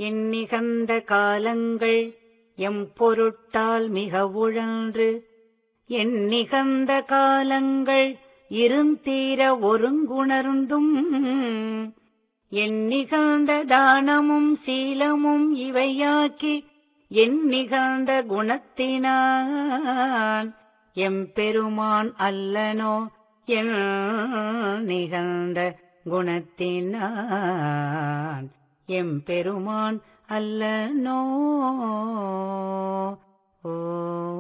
எண்ணிகந்த காலங்கள் எம் பொருட்டால் மிக உழன்று எண்ணிகந்த காலங்கள் இருந்தீர ஒருங்குணர்ந்தும் எண்ணிகழ்ந்த தானமும் சீலமும் இவையாக்கி எண்ணிகழ்ந்த குணத்தினான் எம்பெருமான் அல்லனோ என் நிகழ்ந்த குணத்தினான் எம்பெருமான் அல்லனோ ஓ